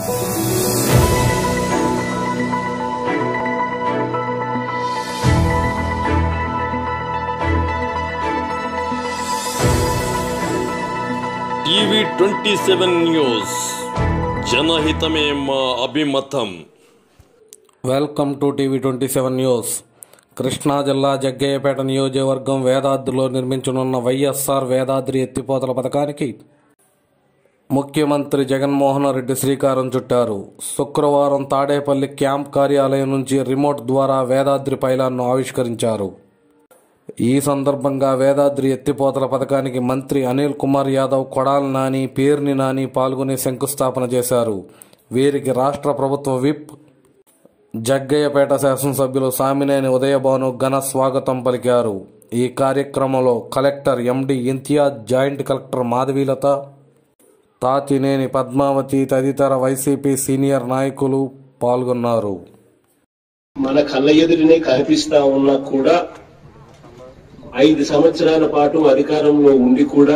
TV twenty seven news జనహితమే మా అభిమతం welcome to TV twenty seven news Krishna జిల్లా జగ్గయ్యపేట నియోజకవర్గం వేదాద్రిలో నిర్మించనున్న వైఎస్ఆర్ వేదాద్రి ఎత్తిపోతల పథకానికి ముఖ్యమంత్రి జగన్మోహన్ రెడ్డి శ్రీకారం చుట్టారు శుక్రవారం తాడేపల్లి క్యాంప్ కార్యాలయం నుంచి రిమోట్ ద్వారా వేదాద్రి పైలాన్ను ఆవిష్కరించారు ఈ సందర్భంగా వేదాద్రి ఎత్తిపోతల పథకానికి మంత్రి అనిల్ కుమార్ యాదవ్ కొడాల నాని పేర్ని నాని పాల్గొని శంకుస్థాపన చేశారు వీరికి రాష్ట్ర ప్రభుత్వ విప్ జగ్గయ్యపేట శాసనసభ్యులు సామినేని ఉదయభాను ఘన స్వాగతం పలికారు ఈ కార్యక్రమంలో collector MD Imtiaz joint collector Madhavilatha Tatineni Padmavati తదితర వైసీపీ సీనియర్ నాయకులు పాల్గొన్నారు మన కళ్ళ ఎదురునే కనిపిస్తా ఉన్నా కూడా ఐదు సంవత్సరాల పాటు అధికారంలో ఉండి కూడా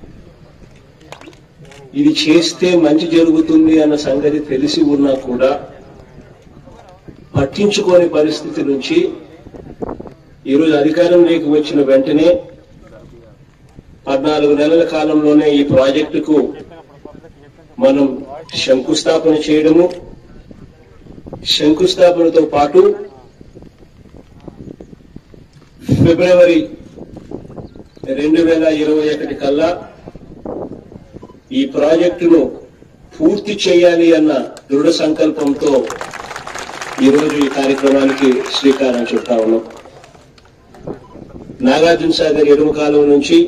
ఇది చేస్తే మంచి జరుగుతుంది అన్న సంగతి తెలిసి ఉన్నా కూడా పట్టించుకోని పరిస్థితి నుంచి ఈరోజు అధికారంలోకి వచ్చిన వెంటనే పద్నాలుగు నెలల కాలంలోనే ఈ ప్రాజెక్టుకు మనం శంకుస్థాపన చేయడము శంకుస్థాపనతో పాటు ఫిబ్రవరి రెండు వేల ఇరవై ఒకటి కల్లా ఈ ప్రాజెక్టును పూర్తి చేయాలి అన్న దృఢ సంకల్పంతో ఈరోజు ఈ కార్యక్రమానికి శ్రీకారం చుట్టా ఉన్నాం నాగార్జున సాగర్ ఎడుమ కాలువ నుంచి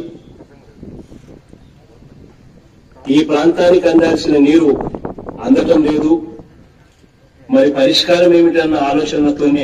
ఈ ప్రాంతానికి అందాల్సిన నీరు అందటం లేదు మరి పరిష్కారం ఏమిటన్న ఆలోచనతోనే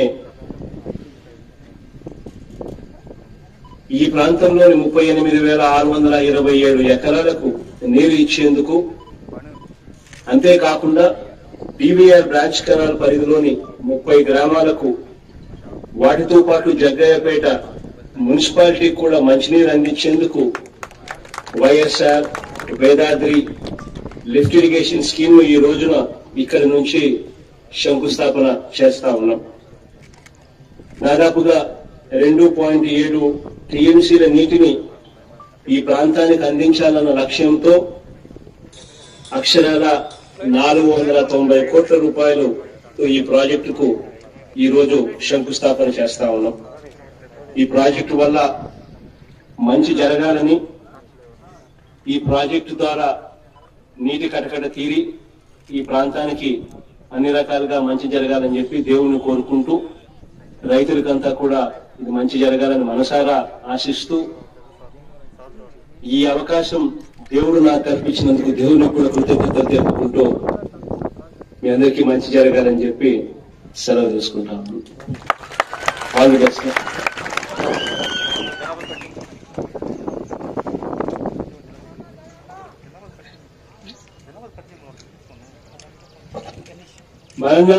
ఈ ప్రాంతంలోని ముప్పై ఎనిమిది వేల ఆరు వందల ఇరవై ఏడు ఎకరాలకు నీరు ఇచ్చేందుకు అంతేకాకుండా బీవీఆర్ బ్రాంచ్ కెనాల్ పరిధిలోని ముప్పై గ్రామాలకు వాటితో పాటు జగ్గయ్యపేట మున్సిపాలిటీకి కూడా మంచినీరు అందించేందుకు YSR Vedadri lift irrigation scheme ఈ రోజున ఇక్కడి నుంచి శంకుస్థాపన చేస్తా ఉన్నాం దాదాపుగా రెండు పాయింట్ ఏడు టీఎంసీల నీటిని ఈ ప్రాంతానికి అందించాలన్న లక్ష్యంతో అక్షరాల నాలుగు వందల తొంభై కోట్ల రూపాయలు ఈ ప్రాజెక్టుకు ఈ రోజు శంకుస్థాపన చేస్తా ఉన్నాం ఈ ప్రాజెక్టు వల్ల మంచి జరగాలని ఈ ప్రాజెక్టు ద్వారా నీటి కటకట తీరి ఈ ప్రాంతానికి అన్ని రకాలుగా మంచి జరగాలని చెప్పి దేవుణ్ణి కోరుకుంటూ రైతులకంతా కూడా ఇది మంచి జరగాలని మనసారా ఆశిస్తూ ఈ అవకాశం దేవుడు నాకు కల్పించినందుకు దేవునికి కూడా కృతజ్ఞతలు తెలుపుకుంటూ మీ అందరికీ మంచి జరగాలని చెప్పి సెలవు తీసుకుంటాను ఆల్ ది బెస్ట్ బలంగా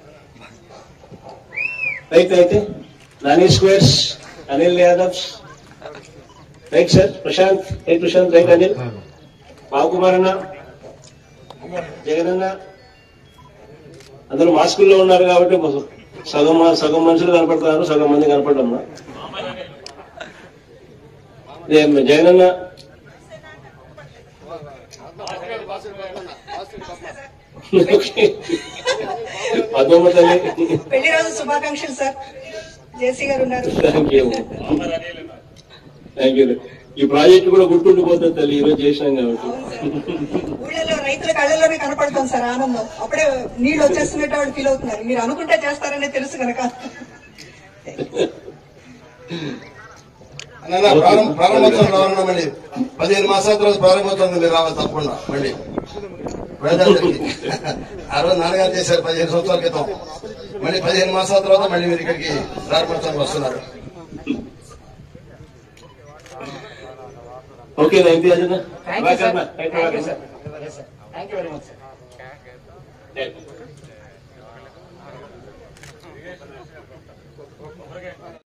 రైట్ అయితే నాని స్క్వేర్స్ అనిల్ యాదవ్ రైట్ సార్ ప్రశాంత్ ఏ ప్రశాంత్ రైట్ అనిల్ బాబుకుమార్ అన్న జగన్ అన్న అందరూ మాస్కుల్లో ఉన్నారు కాబట్టి మొ- సగం మ- సగం మనుషులు కనపడుతున్నారు సగం మంది కనపడమ్మా జగన్ అన్న పద్మమ్మ తల్లి పెళ్లి రోజు శుభాకాంక్షలు సార్ జేసీ గారు ఉన్నారు థ్యాంక్ యూ థ్యాంక్ యూ ఈ ప్రాజెక్ట్ కూడా గుర్తుండిపోతుంది తల్లి ఈ రోజు చేసినాం కాబట్టి ఊళ్ళలో రైతుల కళ్ళల్లోనే కనపడుతుంది సార్ ఆనందం అప్పుడే నీళ్లు వచ్చేస్తున్నట్టు వాళ్ళు ఫీల్ అవుతున్నారు మీరు అనుకుంటే చేస్తారనే తెలుసు కనుక అన్న ప్రారంభ ప్రారంభోత్సవం రావాలన్నా మళ్ళీ పదిహేను మాసాల తర్వాత ప్రారంభోత్సవం మీరు రావాలి తప్పకుండా మళ్ళీ వేదాంతకి ఆ రోజు నాన్నగారు చేశారు పదిహేను సంవత్సరాల క్రితం మళ్ళీ పదిహేను మాసాల తర్వాత మళ్ళీ మీరు ఇక్కడికి ప్రారంభోత్సవానికి వస్తున్నారు ఓకే థ్యాంక్ యూ అజన Thank you, sir. Thank you, sir. Thank you very much, sir. Thank you